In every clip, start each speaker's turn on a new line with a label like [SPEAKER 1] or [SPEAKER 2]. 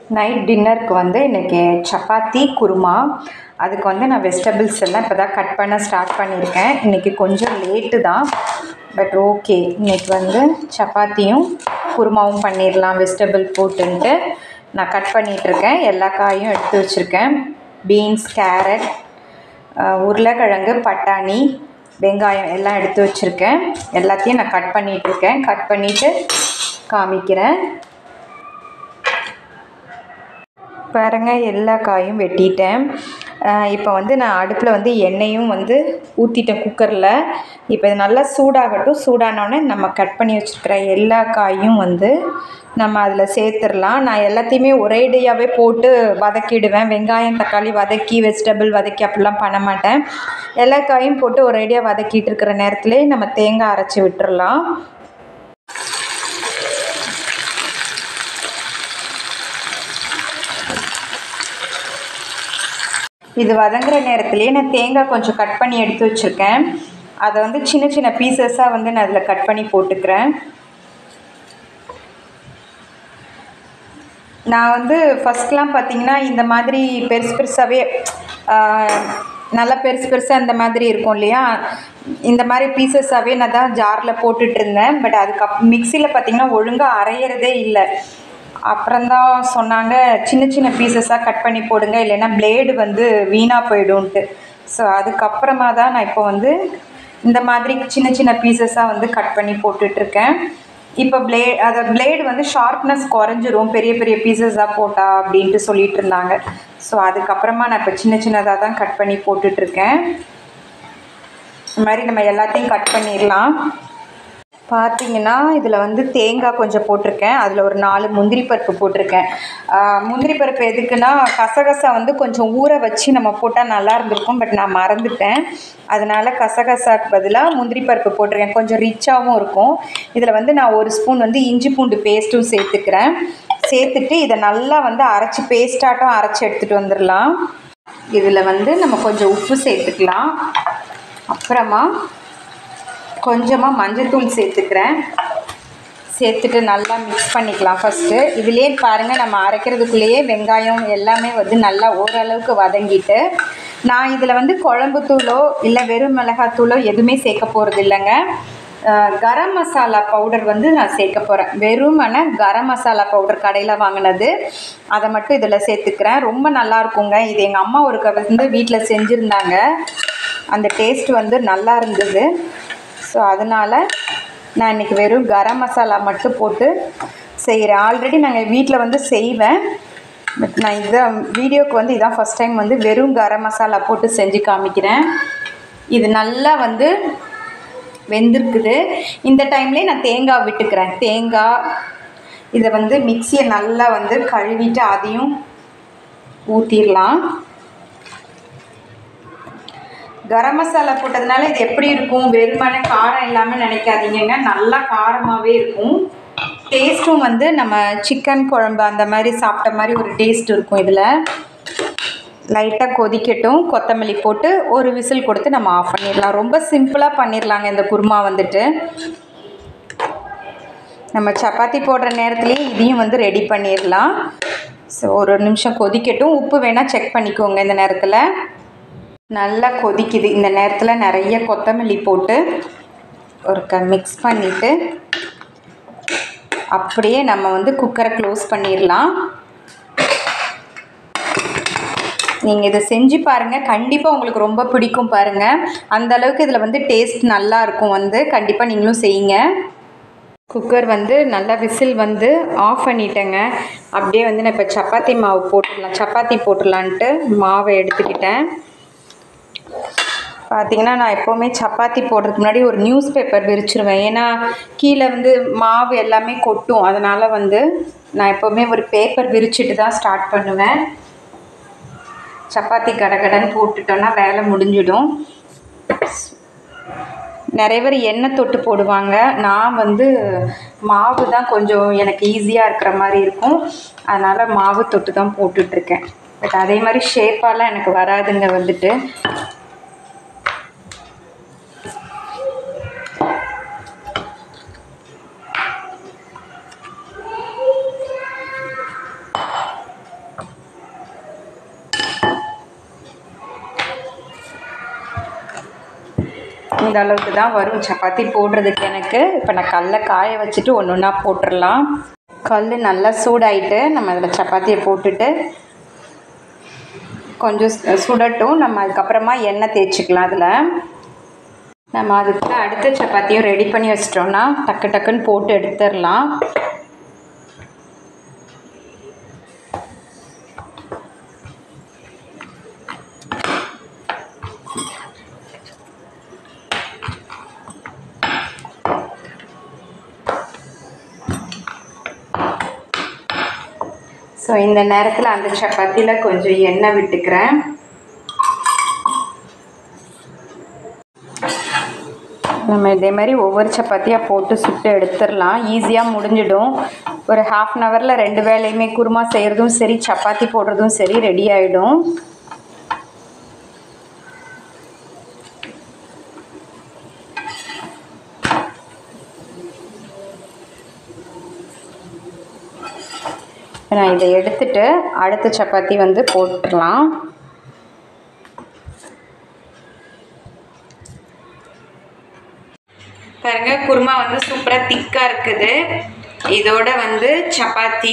[SPEAKER 1] night டின்னருக்கு வந்து இன்றைக்கி சப்பாத்தி குருமா அதுக்கு வந்து நான் வெஜிடபிள்ஸ் எல்லாம் இப்போ தான் கட் பண்ண ஸ்டார்ட் பண்ணியிருக்கேன் இன்றைக்கி கொஞ்சம் லேட்டு தான் பட் ஓகே இன்றைக்கி வந்து சப்பாத்தியும் குருமாவும் பண்ணிடலாம் வெஜிடபிள் போட்டுன்ட்டு நான் கட் பண்ணிகிட்ருக்கேன் எல்லா காயும் எடுத்து வச்சுருக்கேன் பீன்ஸ் கேரட் உருளைக்கிழங்கு பட்டாணி வெங்காயம் எல்லாம் எடுத்து வச்சுருக்கேன் எல்லாத்தையும் நான் கட் பண்ணிகிட்ருக்கேன் கட் பண்ணிவிட்டு காமிக்கிறேன் பாருங்க எல்லா காயும் வெட்டிட்டேன் இப்போ வந்து நான் அடுப்பில் வந்து எண்ணெயும் வந்து ஊற்றிட்டேன் குக்கரில் இப்போ இது நல்லா சூடாகட்டும் சூடானோடனே நம்ம கட் பண்ணி வச்சுருக்கிற எல்லா காயும் வந்து நம்ம அதில் சேர்த்துடலாம் நான் எல்லாத்தையுமே ஒரேடியாகவே போட்டு வதக்கிடுவேன் வெங்காயம் தக்காளி வதக்கி வெஜிடபிள் வதக்கி அப்படிலாம் பண்ண மாட்டேன் எல்லா காயும் போட்டு ஒரேடியாக வதக்கிட்டு இருக்கிற நேரத்துலேயே நம்ம தேங்காய் அரைச்சி விட்டுறலாம் இது வதங்குற நேரத்துலேயே நான் தேங்காய் கொஞ்சம் கட் பண்ணி எடுத்து வச்சுருக்கேன் அதை வந்து சின்ன சின்ன பீசஸாக வந்து நான் அதில் கட் பண்ணி போட்டுக்கிறேன் நான் வந்து ஃபஸ்ட்லாம் பார்த்தீங்கன்னா இந்த மாதிரி பெருசு பெருசாகவே நல்லா பெருசு பெருசாக இந்த மாதிரி இருக்கும் இல்லையா இந்த மாதிரி பீசஸாகவே நான் தான் ஜாரில் போட்டுட்டு இருந்தேன் பட் அதுக்கப் மிக்சியில் பார்த்தீங்கன்னா ஒழுங்காக அரையிறதே இல்லை அப்புறம்தான் சொன்னாங்க சின்ன சின்ன பீசஸாக கட் பண்ணி போடுங்க இல்லைன்னா பிளேடு வந்து வீணாக போயிடும்ன்ட்டு ஸோ அதுக்கப்புறமா தான் நான் இப்போ வந்து இந்த மாதிரி சின்ன சின்ன பீசஸாக வந்து கட் பண்ணி போட்டுட்ருக்கேன் இப்போ பிளே அதை பிளேடு வந்து ஷார்ப்னஸ் குறைஞ்சிரும் பெரிய பெரிய பீசஸாக போட்டா அப்படின்ட்டு சொல்லிட்டு இருந்தாங்க ஸோ அதுக்கப்புறமா நான் இப்போ சின்ன சின்னதாக தான் கட் பண்ணி போட்டுட்ருக்கேன் இந்த மாதிரி நம்ம எல்லாத்தையும் கட் பண்ணிடலாம் பார்த்தீங்கன்னா இதில் வந்து தேங்காய் கொஞ்சம் போட்டிருக்கேன் அதில் ஒரு நாலு முந்திரி பருப்பு போட்டிருக்கேன் முந்திரி பருப்பு எதுக்குன்னா கசகசா வந்து கொஞ்சம் ஊற வச்சு நம்ம போட்டால் நல்லா இருந்திருக்கும் பட் நான் மறந்துட்டேன் அதனால் கசகசாக்கு பதிலாக முந்திரி பருப்பு போட்டிருக்கேன் கொஞ்சம் ரிச்சாகவும் இருக்கும் இதில் வந்து நான் ஒரு ஸ்பூன் வந்து இஞ்சி பூண்டு பேஸ்ட்டும் சேர்த்துக்கிறேன் சேர்த்துட்டு இதை நல்லா வந்து அரைச்சி பேஸ்ட்டாட்டம் அரைச்சி எடுத்துகிட்டு வந்துடலாம் இதில் வந்து நம்ம கொஞ்சம் உப்பு சேர்த்துக்கலாம் அப்புறமா கொஞ்சமாக மஞ்சள்தூள் சேர்த்துக்கிறேன் சேர்த்துட்டு நல்லா மிக்ஸ் பண்ணிக்கலாம் ஃபஸ்ட்டு இதுலேயே பாருங்கள் நம்ம அரைக்கிறதுக்குள்ளேயே வெங்காயம் எல்லாமே வந்து நல்லா ஓரளவுக்கு வதங்கிட்டு நான் இதில் வந்து குழம்பு தூளோ இல்லை வெறும் மிளகாத்தூளோ எதுவுமே சேர்க்க போகிறது இல்லைங்க கரம் மசாலா பவுடர் வந்து நான் சேர்க்க போகிறேன் வெறுமன கரம் மசாலா பவுடர் கடையில் வாங்கினது அதை மட்டும் இதில் சேர்த்துக்கிறேன் ரொம்ப நல்லா இருக்குங்க இது எங்கள் அம்மா ஒரு வந்து வீட்டில் செஞ்சுருந்தாங்க அந்த டேஸ்ட் வந்து நல்லா இருந்தது ஸோ அதனால் நான் இன்றைக்கி வெறும் கரம் மசாலா மட்டும் போட்டு செய்கிறேன் ஆல்ரெடி நாங்கள் வீட்டில் வந்து செய்வேன் பட் நான் இதான் வீடியோக்கு வந்து இதான் ஃபஸ்ட் டைம் வந்து வெறும் கரம் மசாலா போட்டு செஞ்சு காமிக்கிறேன் இது நல்லா வந்து வெந்திருக்குது இந்த டைம்லேயே நான் தேங்காய் விட்டுக்கிறேன் தேங்காய் இதை வந்து மிக்சியை நல்லா வந்து கழுவிட்டு அதையும் ஊற்றிடலாம் கரம் மசாலா போட்டதுனால இது எப்படி இருக்கும் வெறுமான காரம் இல்லாமல் நினைக்காதீங்கங்க நல்லா காரமாகவே இருக்கும் டேஸ்ட்டும் வந்து நம்ம சிக்கன் குழம்பு அந்த மாதிரி சாப்பிட்ட மாதிரி ஒரு டேஸ்ட் இருக்கும் இதில் லைட்டாக கொதிக்கட்டும் கொத்தமல்லி போட்டு ஒரு விசில் கொடுத்து நம்ம ஆஃப் பண்ணிடலாம் ரொம்ப சிம்பிளாக பண்ணிடலாங்க இந்த குருமா வந்துட்டு நம்ம சப்பாத்தி போடுற நேரத்துலேயே இதையும் வந்து ரெடி பண்ணிடலாம் ஸோ ஒரு நிமிஷம் கொதிக்கட்டும் உப்பு வேணால் செக் பண்ணிக்கோங்க இந்த நேரத்தில் நல்லா கொதிக்குது இந்த நேரத்தில் நிறைய கொத்தமல்லி போட்டு ஒரு க மிக்ஸ் பண்ணிவிட்டு அப்படியே நம்ம வந்து குக்கரை க்ளோஸ் பண்ணிடலாம் நீங்கள் இதை செஞ்சு பாருங்கள் கண்டிப்பாக உங்களுக்கு ரொம்ப பிடிக்கும் பாருங்கள் அந்த அளவுக்கு இதில் வந்து டேஸ்ட் நல்லா இருக்கும் வந்து கண்டிப்பாக நீங்களும் செய்யுங்க குக்கர் வந்து நல்லா விசில் வந்து ஆஃப் பண்ணிட்டேங்க அப்படியே வந்து நான் இப்போ சப்பாத்தி மாவு போட்டுடலாம் சப்பாத்தி போட்டுடலான்ட்டு மாவை எடுத்துக்கிட்டேன் பார்த்தீங்கன்னா நான் எப்போவுமே சப்பாத்தி போடுறதுக்கு முன்னாடி ஒரு நியூஸ் பேப்பர் விரிச்சிருவேன் ஏன்னா கீழே வந்து மாவு எல்லாமே கொட்டும் அதனால் வந்து நான் எப்போவுமே ஒரு பேப்பர் விரிச்சிட்டு தான் ஸ்டார்ட் பண்ணுவேன் சப்பாத்தி கடகடன்னு போட்டுட்டோன்னா வேலை முடிஞ்சிடும் நிறைய பேர் எண்ணெய் தொட்டு போடுவாங்க நான் வந்து மாவு தான் கொஞ்சம் எனக்கு ஈஸியாக இருக்கிற மாதிரி இருக்கும் அதனால் மாவு தொட்டு தான் போட்டுட்ருக்கேன் பட் அதே மாதிரி ஷேப்பாலாம் எனக்கு வராதுங்க வந்துட்டு இந்த அளவுக்கு தான் வரும் சப்பாத்தி போடுறதுக்கு எனக்கு இப்போ நான் கல்லை காய வச்சுட்டு ஒன்று ஒன்றா போட்டுடலாம் கல் நல்லா சூடாயிட்டு நம்ம அதில் சப்பாத்தியை போட்டுட்டு கொஞ்சம் சு- சுடட்டும் நம்ம அதுக்கப்புறமா எண்ணெய் தேய்ச்சிக்கலாம் அதில் நம்ம அதுக்கு அடுத்த சப்பாத்தியும் ரெடி பண்ணி வச்சிட்டோம்னா டக்கு டக்குன்னு போட்டு எடுத்துடலாம் ஸோ இந்த நேரத்தில் அந்த சப்பாத்தியில் கொஞ்சம் எண்ணெய் விட்டுக்கிறேன் நம்ம இதே மாதிரி ஒவ்வொரு சப்பாத்தியாக போட்டு சுட்டு எடுத்துடலாம் ஈஸியாக முடிஞ்சிடும் ஒரு ஹாஃப் அன் ஹவரில் ரெண்டு வேலையுமே குருமா செய்கிறதும் சரி சப்பாத்தி போடுறதும் சரி ரெடி ஆகிடும் நான் இதை எடுத்துட்டு அடுத்த சப்பாத்தி வந்து போட்டுடலாம் பாருங்க குருமா வந்து சூப்பராக திக்காக இருக்குது இதோட வந்து சப்பாத்தி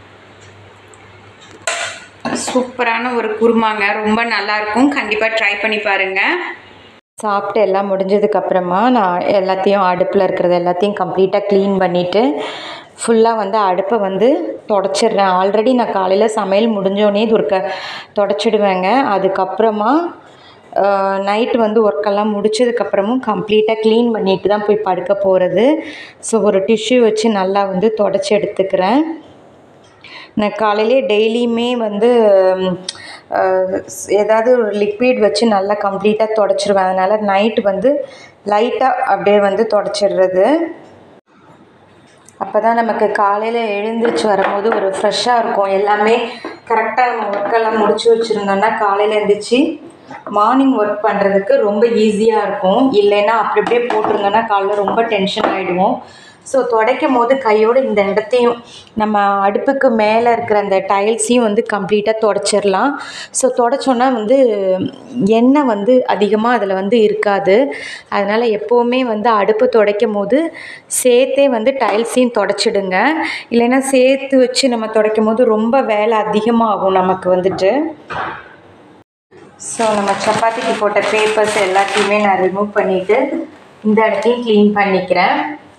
[SPEAKER 1] சூப்பரான ஒரு குருமாங்க ரொம்ப நல்லா இருக்கும் கண்டிப்பாக ட்ரை பண்ணி பாருங்க சாப்பிட்டு எல்லாம் முடிஞ்சதுக்கப்புறமா நான் எல்லாத்தையும் அடுப்பில் இருக்கிறது எல்லாத்தையும் கம்ப்ளீட்டாக க்ளீன் பண்ணிவிட்டு ஃபுல்லாக வந்து அடுப்பை வந்து தொடச்சிடுறேன் ஆல்ரெடி நான் காலையில் சமையல் முடிஞ்சோடனே இது ஒருக்க தொடச்சிடுவேங்க அதுக்கப்புறமா நைட்டு வந்து ஒர்க்கெல்லாம் முடிச்சதுக்கப்புறமும் கம்ப்ளீட்டாக க்ளீன் பண்ணிட்டு தான் போய் படுக்க போகிறது ஸோ ஒரு டிஷ்யூ வச்சு நல்லா வந்து தொடச்சி எடுத்துக்கிறேன் நான் காலையிலே டெய்லியுமே வந்து ம், அஹ், ஸ்- ஏதாவது ஒரு லிக்விட் வச்சு நல்லா கம்ப்ளீட்டாக தொடச்சிருவேன் அதனால் நைட்டு வந்து லைட்டாக அப்படியே வந்து தொடச்சிடுறது அப்போ தான் நமக்கு காலையில் எழுந்திரிச்சு வரும்போது ஒரு ஃப்ரெஷ்ஷாக இருக்கும் எல்லாமே கரெக்டாக நம்ம ஒர்க்கெல்லாம் முடிச்சு வச்சுருந்தோம்னா காலையில் எழுந்திரிச்சு மார்னிங் ஒர்க் பண்ணுறதுக்கு ரொம்ப ஈஸியாக இருக்கும் இல்லைன்னா அப்படி அப்படியே போட்டிருந்தோன்னா காலைல ரொம்ப டென்ஷன் ஆகிடுவோம் ஸோ துடைக்கும் போது கையோடு இந்த இடத்தையும் நம்ம அடுப்புக்கு மேலே இருக்கிற அந்த டைல்ஸையும் வந்து கம்ப்ளீட்டாக தொடச்சிடலாம் ஸோ தொடச்சோன்னா வந்து எண்ணெய் வந்து அதிகமாக அதில் வந்து இருக்காது அதனால் எப்போவுமே வந்து அடுப்பு துடைக்கும் போது சேர்த்தே வந்து டைல்ஸையும் தொடச்சிடுங்க இல்லைன்னா சேர்த்து வச்சு நம்ம துடைக்கும் போது ரொம்ப வேலை அதிகமாகும் நமக்கு வந்துட்டு ஸோ நம்ம சப்பாத்திக்கு போட்ட பேப்பர்ஸ் எல்லாத்தையுமே நான் ரிமூவ் பண்ணிவிட்டு இந்த இடத்தையும் க்ளீன் பண்ணிக்கிறேன்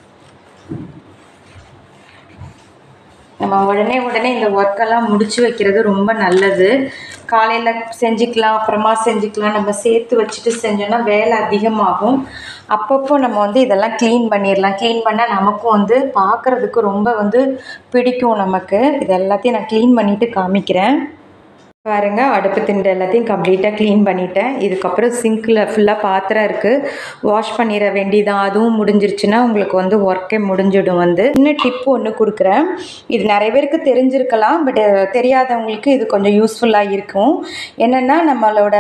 [SPEAKER 1] நம்ம உடனே உடனே இந்த ஒர்க்கெல்லாம் முடிச்சு வைக்கிறது ரொம்ப நல்லது காலையில் செஞ்சுக்கலாம் அப்புறமா செஞ்சுக்கலாம் நம்ம சேர்த்து வச்சுட்டு செஞ்சோன்னா வேலை அதிகமாகும் அப்பப்போ நம்ம வந்து இதெல்லாம் க்ளீன் பண்ணிடலாம் க்ளீன் பண்ணால் நமக்கும் வந்து பார்க்குறதுக்கு ரொம்ப வந்து பிடிக்கும் நமக்கு இது எல்லாத்தையும் நான் க்ளீன் பண்ணிவிட்டு காமிக்கிறேன் பாருங்க அடுப்பு திண்டு எல்லாத்தையும் கம்ப்ளீட்டாக க்ளீன் பண்ணிட்டேன் இதுக்கப்புறம் சிங்க்கில் ஃபுல்லாக பாத்திரம் இருக்குது வாஷ் பண்ணிட வேண்டியதான் அதுவும் முடிஞ்சிருச்சுன்னா உங்களுக்கு வந்து ஒர்க்கே முடிஞ்சிடும் வந்து இன்னும் டிப் ஒன்று கொடுக்குறேன் இது நிறைய பேருக்கு தெரிஞ்சிருக்கலாம் பட் தெரியாதவங்களுக்கு இது கொஞ்சம் யூஸ்ஃபுல்லாக இருக்கும் என்னென்னா நம்மளோட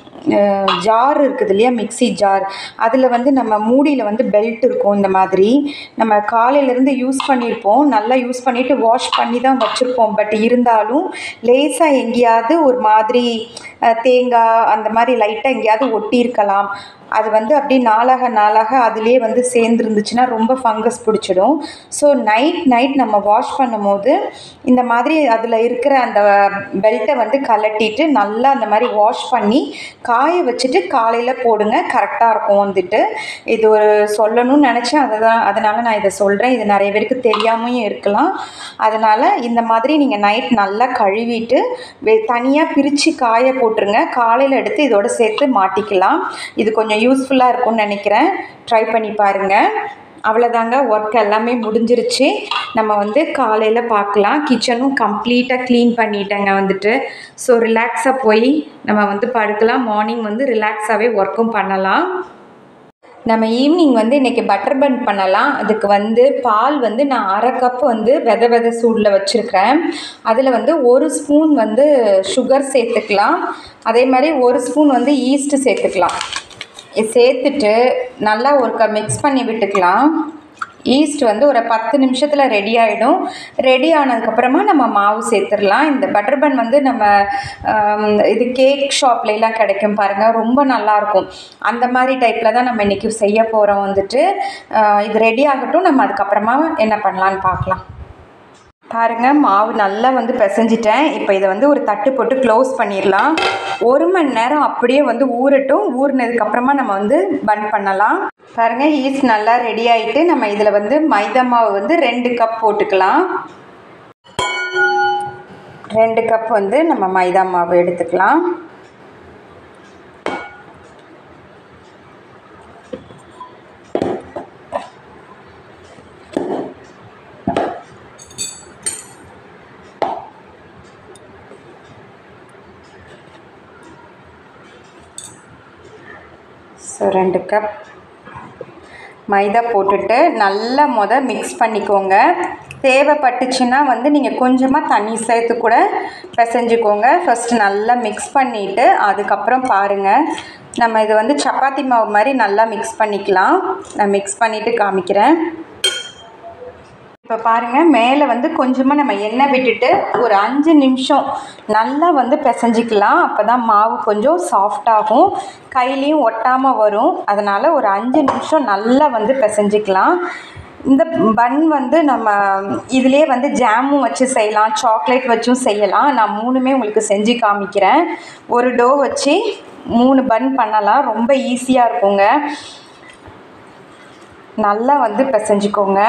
[SPEAKER 1] ஜார் இருக்குது இல்லையா மிக்ஸி ஜார் அதில் வந்து நம்ம மூடியில் வந்து பெல்ட் இருக்கும் இந்த மாதிரி நம்ம காலையிலேருந்து யூஸ் பண்ணியிருப்போம் நல்லா யூஸ் பண்ணிவிட்டு வாஷ் பண்ணி தான் வச்சுருப்போம் பட் இருந்தாலும் லேசாக எங்கேயாவது ஒரு மாதிரி அஹ், தேங்காய் அந்த மாதிரி லைட்டாக எங்கேயாவது ஒட்டியிருக்கலாம் அது வந்து அப்படியே நாளாக நாளாக அதுலேயே வந்து சேர்ந்துருந்துச்சுன்னா ரொம்ப ஃபங்கஸ் பிடிச்சிடும் ஸோ நைட் நைட் நம்ம வாஷ் பண்ணும்போது இந்த மாதிரி அதில் இருக்கிற அந்த பெல்ட்டை வந்து கலட்டிட்டு நல்லா அந்த மாதிரி வாஷ் பண்ணி காய வச்சுட்டு காலையில் போடுங்க கரெக்டாக இருக்கும் வந்துட்டு இது ஒரு சொல்லணும்னு நினச்சேன் அதை தான் அதனால் நான் இதை சொல்கிறேன் இது நிறைய பேருக்கு தெரியாமையும் இருக்கலாம் அதனால் இந்த மாதிரி நீங்கள் நைட் நல்லா கழுவிட்டு வெ தனியாக பிரித்து காய போட்டுருங்க காலையில் எடுத்து இதோட சேர்த்து மாட்டிக்கலாம் இது கொஞ்சம் யூஸ்ஃபுல்லாக இருக்கும்னு நினைக்கிறேன் ட்ரை பண்ணி பாருங்கள் அவ்வளோதாங்க ஒர்க் எல்லாமே முடிஞ்சிருச்சு நம்ம வந்து காலையில் பார்க்கலாம் கிச்சனும் கம்ப்ளீட்டாக க்ளீன் பண்ணிட்டேங்க வந்துட்டு ஸோ ரிலாக்ஸாக போய் நம்ம வந்து படுக்கலாம் மார்னிங் வந்து ரிலாக்ஸாகவே ஒர்க்கும் பண்ணலாம் நம்ம ஈவினிங் வந்து இன்றைக்கி பட்டர் பன் பண்ணலாம் அதுக்கு வந்து பால் வந்து நான் அரை கப் வந்து வெத வெத சூடில் வச்சுருக்கேன் அதில் வந்து ஒரு ஸ்பூன் வந்து சுகர் சேர்த்துக்கலாம் அதே மாதிரி ஒரு ஸ்பூன் வந்து ஈஸ்ட்டு சேர்த்துக்கலாம் இது சேர்த்துட்டு நல்லா ஒருக்கா மிக்ஸ் பண்ணி விட்டுக்கலாம் ஈஸ்ட் வந்து ஒரு பத்து நிமிஷத்தில் ரெடி ஆகிடும் ரெடி ஆனதுக்கப்புறமா நம்ம மாவு சேர்த்துடலாம் இந்த பட்டர் பன் வந்து நம்ம ஆம், இது கேக் ஷாப்லலாம் கிடைக்கும் பாருங்கள் ரொம்ப நல்லாயிருக்கும் அந்த மாதிரி டைப்பில் தான் நம்ம இன்றைக்கி செய்ய போகிறோம் வந்துட்டு ஆ, இது ரெடி ஆகட்டும் நம்ம அதுக்கப்புறமா என்ன பண்ணலான்னு பார்க்கலாம் பாருங்க மாவு நல்லா வந்து பிசைஞ்சிட்டேன் இப்போ இதை வந்து ஒரு தட்டு போட்டு க்ளோஸ் பண்ணிடலாம் ஒரு மணி நேரம் அப்படியே வந்து ஊறட்டும் ஊறினதுக்கப்புறமா நம்ம வந்து பன் பண்ணலாம் பாருங்க ஈஸ்ட் நல்லா ரெடி ஆயிட்டு நம்ம இதில் வந்து மைதா மாவு வந்து ரெண்டு கப் போட்டுக்கலாம் ரெண்டு கப் வந்து நம்ம மைதா மாவு எடுத்துக்கலாம் ஸோ ரெண்டு கப் மைதா போட்டுட்டு நல்லா முத மிக்ஸ் பண்ணிக்கோங்க தேவைப்பட்டுச்சுன்னா வந்து நீங்கள் கொஞ்சமாக தண்ணி சேர்த்து கூட பிசைஞ்சுக்கோங்க ஃபஸ்ட்டு நல்லா மிக்ஸ் பண்ணிவிட்டு அதுக்கப்புறம் பாருங்கள் நம்ம இது வந்து சப்பாத்தி மாவு மாதிரி நல்லா மிக்ஸ் பண்ணிக்கலாம் நான் மிக்ஸ் பண்ணிவிட்டு காமிக்கிறேன் இப்போ பாருங்கள் மேலே வந்து கொஞ்சமாக நம்ம எண்ணெய் விட்டுட்டு ஒரு அஞ்சு நிமிஷம் நல்லா வந்து பிசைஞ்சிக்கலாம் அப்போ தான் மாவு கொஞ்சம் சாஃப்டாகும் கையிலையும் ஒட்டாமல் வரும் அதனால் ஒரு அஞ்சு நிமிஷம் நல்லா வந்து பிசைஞ்சிக்கலாம் இந்த பன் வந்து நம்ம இதிலே வந்து ஜாமும் வச்சு செய்யலாம் சாக்லேட் வச்சும் செய்யலாம் நான் மூணுமே உங்களுக்கு செஞ்சு காமிக்கிறேன் ஒரு டோ வச்சு மூணு பன் பண்ணலாம் ரொம்ப ஈஸியாக இருக்குங்க நல்லா வந்து பிசைஞ்சிக்கோங்க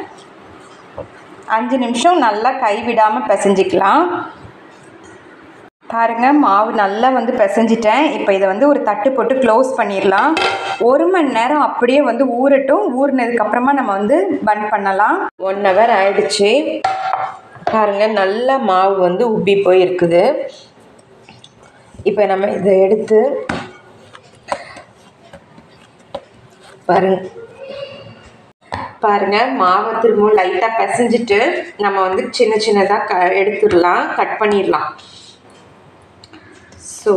[SPEAKER 1] அஞ்சு நிமிஷம் நல்லா கைவிடாமல் பிசைஞ்சிக்கலாம் பாருங்கள் மாவு நல்லா வந்து பிசைஞ்சிட்டேன் இப்போ இதை வந்து ஒரு தட்டு போட்டு க்ளோஸ் பண்ணிடலாம் ஒரு மணி நேரம் அப்படியே வந்து ஊறட்டும் ஊறினதுக்கப்புறமா நம்ம வந்து பன் பண்ணலாம்
[SPEAKER 2] ஒன் ஹவர் ஆயிடுச்சு பாருங்கள் நல்ல மாவு வந்து உப்பி போயிருக்குது இப்போ நம்ம இதை எடுத்து பாருங்க பாருங்க மாவை திரும்பவும் லைட்டாக பிசைஞ்சிட்டு நம்ம வந்து சின்ன சின்னதாக க எடுத்துடலாம் கட் பண்ணிடலாம் ஸோ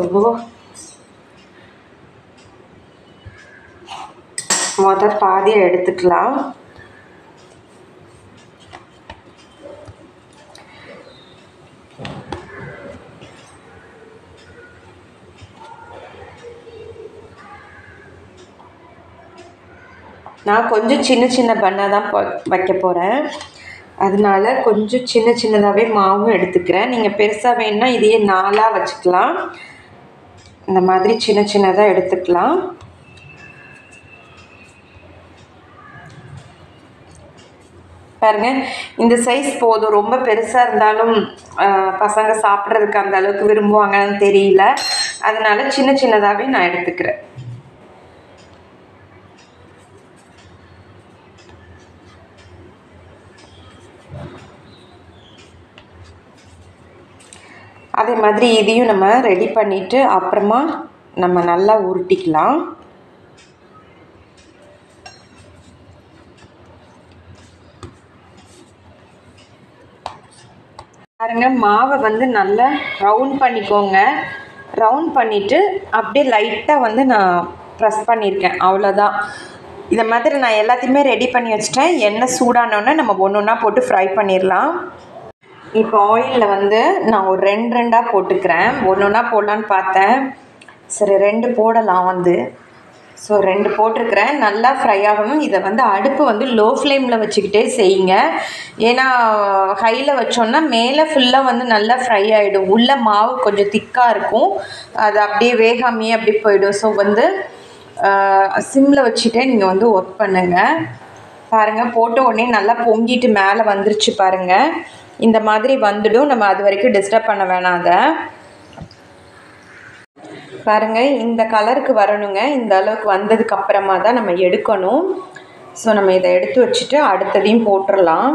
[SPEAKER 2] மொத பாதியை எடுத்துக்கலாம் நான் கொஞ்சம் சின்ன சின்ன பண்ணாக தான் ப- வைக்க போகிறேன் அதனால கொஞ்சம் சின்ன சின்னதாகவே மாவும் எடுத்துக்கிறேன் நீங்கள் பெருசாக வேணும்னா இதையே நாலாக வச்சுக்கலாம் இந்த மாதிரி சின்ன சின்னதாக எடுத்துக்கலாம் பாருங்க இந்த சைஸ் போதும் ரொம்ப பெருசாக இருந்தாலும் ஆஹ், பசங்க சாப்பிட்றதுக்கு அந்த அளவுக்கு விரும்புவாங்கன்னு தெரியல அதனால சின்ன சின்னதாகவே நான் எடுத்துக்கிறேன் அதே மாதிரி இதையும் நம்ம ரெடி பண்ணிவிட்டு அப்புறமா நம்ம நல்லா உருட்டிக்கலாம் பாருங்க மாவை வந்து நல்லா ரவுண்ட் பண்ணிக்கோங்க ரவுண்ட் பண்ணிவிட்டு அப்படியே லைட்டாக வந்து நான் ப்ரெஸ் பண்ணியிருக்கேன் அவ்வளோதான் இதை மாதிரி நான் எல்லாத்தையுமே ரெடி பண்ணி வச்சுட்டேன் எண்ணெய் சூடானோன்னே நம்ம ஒன்று ஒன்றா போட்டு ஃப்ரை பண்ணிடலாம் இப்போ ஆயிலில் வந்து நான் ஒரு ரெண்டு ரெண்டாக போட்டுக்கிறேன் ஒன்று ஒன்றா போடலான்னு பார்த்தேன் சரி ரெண்டு போடலாம் வந்து ஸோ ரெண்டு போட்டிருக்கிறேன் நல்லா ஃப்ரை ஆகணும் இதை வந்து அடுப்பு வந்து லோ ஃப்ளேமில் வச்சுக்கிட்டே செய்யுங்க ஏன்னா ஹையில் வச்சோன்னா மேலே ஃபுல்லாக வந்து நல்லா ஃப்ரை ஆகிடும் உள்ள மாவு கொஞ்சம் திக்காக இருக்கும் அது அப்படியே வேகாமையே அப்படி போயிடும் ஸோ வந்து சிம்மில் வச்சுட்டே நீங்கள் வந்து ஒர்க் பண்ணுங்கள் பாருங்கள் போட்ட உடனே நல்லா பொங்கிட்டு மேலே வந்துருச்சு பாருங்கள் இந்த மாதிரி வந்துடும் நம்ம அது வரைக்கும் டிஸ்டர்ப் பண்ண வேணாம் அதை பாருங்கள் இந்த கலருக்கு வரணுங்க இந்த அளவுக்கு வந்ததுக்கு அப்புறமா தான் நம்ம எடுக்கணும் ஸோ நம்ம இதை எடுத்து வச்சுட்டு அடுத்ததையும் போட்டுடலாம்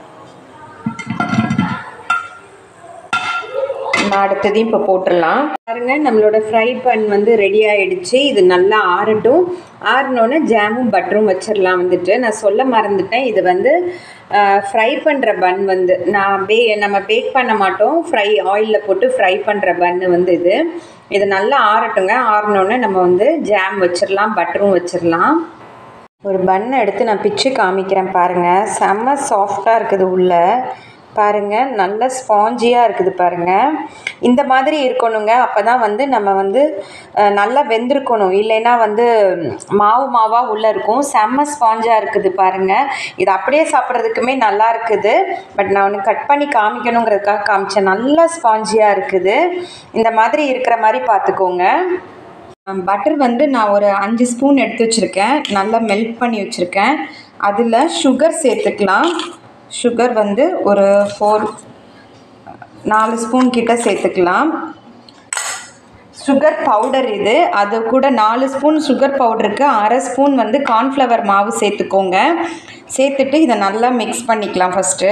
[SPEAKER 2] நம்ம அடுத்ததையும் இப்போ போட்டுடலாம் பாருங்க நம்மளோட ஃப்ரை பன் வந்து ரெடி ஆயிடுச்சு இது நல்லா ஆறட்டும் ஆறினோன்னே ஜாமும் பட்டரும் வச்சிடலாம் வந்துட்டு நான் சொல்ல மறந்துட்டேன் இது வந்து ஃப்ரை பண்ணுற பன் வந்து நான் பே நம்ம பேக் பண்ண மாட்டோம் ஃப்ரை ஆயிலில் போட்டு ஃப்ரை பண்ணுற பன்னு வந்து இது இது நல்லா ஆறட்டுங்க ஆறினோன்னே நம்ம வந்து ஜாம் வச்சிடலாம் பட்டரும் வச்சிடலாம் ஒரு பன்னை எடுத்து நான் பிச்சு காமிக்கிறேன் பாருங்கள் செம்ம சாஃப்டாக இருக்குது உள்ளே பாருங்கள் நல்ல ஸ்பாஞ்சியாக இருக்குது பாருங்கள் இந்த மாதிரி இருக்கணுங்க அப்போ தான் வந்து நம்ம வந்து அஹ், நல்லா வெந்திருக்கணும் இல்லைன்னா வந்து மாவு மாவாக உள்ளே இருக்கும் செம்ம ஸ்பாஞ்சாக இருக்குது பாருங்கள் இது அப்படியே சாப்பிட்றதுக்குமே நல்லா இருக்குது பட் நான் ஒன்று கட் பண்ணி காமிக்கணுங்கிறதுக்காக காமிச்சேன் நல்லா ஸ்பாஞ்சியாக இருக்குது இந்த மாதிரி இருக்கிற மாதிரி பார்த்துக்கோங்க பட்டர் வந்து நான் ஒரு அஞ்சு ஸ்பூன் எடுத்து வச்சுருக்கேன் நல்லா மெல்ட் பண்ணி வச்சுருக்கேன் அதில் சுகர் சேர்த்துக்கலாம் சுகர் வந்து ஒரு ஃபோர் நாலு ஸ்பூன் கிட்ட சேர்த்துக்கலாம் சுகர் பவுடர் இது அது கூட நாலு ஸ்பூன் சுகர் பவுடருக்கு அரை ஸ்பூன் வந்து கார்ன்ஃப்ளவர் மாவு சேர்த்துக்கோங்க சேர்த்துட்டு இதை நல்லா மிக்ஸ் பண்ணிக்கலாம் ஃபஸ்ட்டு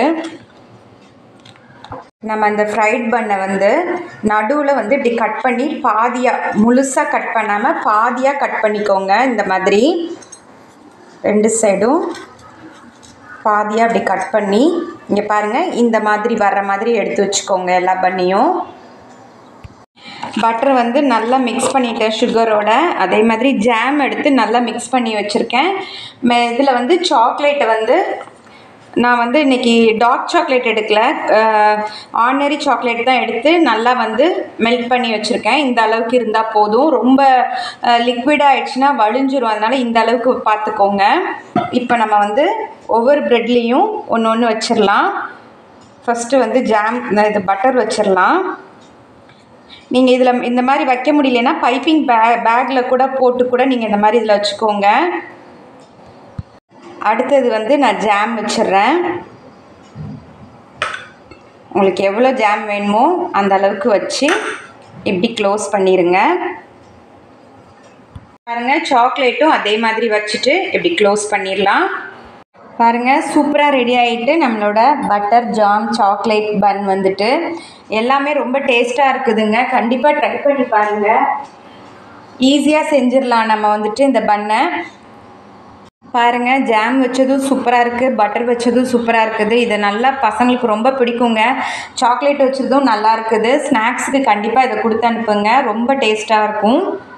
[SPEAKER 2] நம்ம அந்த ஃப்ரைட் பண்ணை வந்து நடுவில் வந்து இப்படி கட் பண்ணி பாதியாக முழுசாக கட் பண்ணாமல் பாதியாக கட் பண்ணிக்கோங்க இந்த மாதிரி ரெண்டு சைடும் பாதியாக அப்படி கட் பண்ணி இங்கே பாருங்கள் இந்த மாதிரி வர்ற மாதிரி எடுத்து வச்சுக்கோங்க எல்லா பண்ணியும் பட்டர் வந்து நல்லா மிக்ஸ் பண்ணிட்டேன் சுகரோட அதே மாதிரி ஜாம் எடுத்து நல்லா மிக்ஸ் பண்ணி வச்சுருக்கேன் இதில் வந்து சாக்லேட்டை வந்து நான் வந்து இன்றைக்கி டார்க் சாக்லேட் எடுக்கல ஆர்டினரி சாக்லேட் தான் எடுத்து நல்லா வந்து மெல்ட் பண்ணி வச்சுருக்கேன் இந்த அளவுக்கு இருந்தால் போதும் ரொம்ப லிக்விட் ஆயிடுச்சுன்னா வழிஞ்சிரும் அதனால் இந்த அளவுக்கு பார்த்துக்கோங்க இப்போ நம்ம வந்து ஒவ்வொரு ப்ரெட்லேயும் ஒன்று ஒன்று வச்சிடலாம் ஃபஸ்ட்டு வந்து ஜாம் இது பட்டர் வச்சிடலாம் நீங்கள் இதில் இந்த மாதிரி வைக்க முடியலன்னா பைப்பிங் பே பேக்கில் கூட போட்டு கூட நீங்கள் இந்த மாதிரி இதில் வச்சுக்கோங்க அடுத்தது வந்து நான் ஜாம் வச்சிடுறேன் உங்களுக்கு எவ்வளோ ஜாம் வேணுமோ அந்த அளவுக்கு வச்சு இப்படி க்ளோஸ் பண்ணிடுங்க பாருங்கள் சாக்லேட்டும் அதே மாதிரி வச்சுட்டு இப்படி க்ளோஸ் பண்ணிடலாம் பாருங்கள் சூப்பராக ரெடி ஆகிட்டு நம்மளோட பட்டர் ஜாம் சாக்லேட் பன் வந்துட்டு எல்லாமே ரொம்ப டேஸ்ட்டாக இருக்குதுங்க கண்டிப்பாக ட்ரை பண்ணி பாருங்கள் ஈஸியாக செஞ்சிடலாம் நம்ம வந்துட்டு இந்த பண்ணை பாருங்கள் ஜாம் வச்சதும் சூப்பராக இருக்குது பட்டர் வச்சதும் சூப்பராக இருக்குது இது நல்லா பசங்களுக்கு ரொம்ப பிடிக்குங்க சாக்லேட் வச்சதும் நல்லா இருக்குது ஸ்நாக்ஸுக்கு கண்டிப்பாக இதை கொடுத்து அனுப்புங்க ரொம்ப டேஸ்ட்டாக இருக்கும்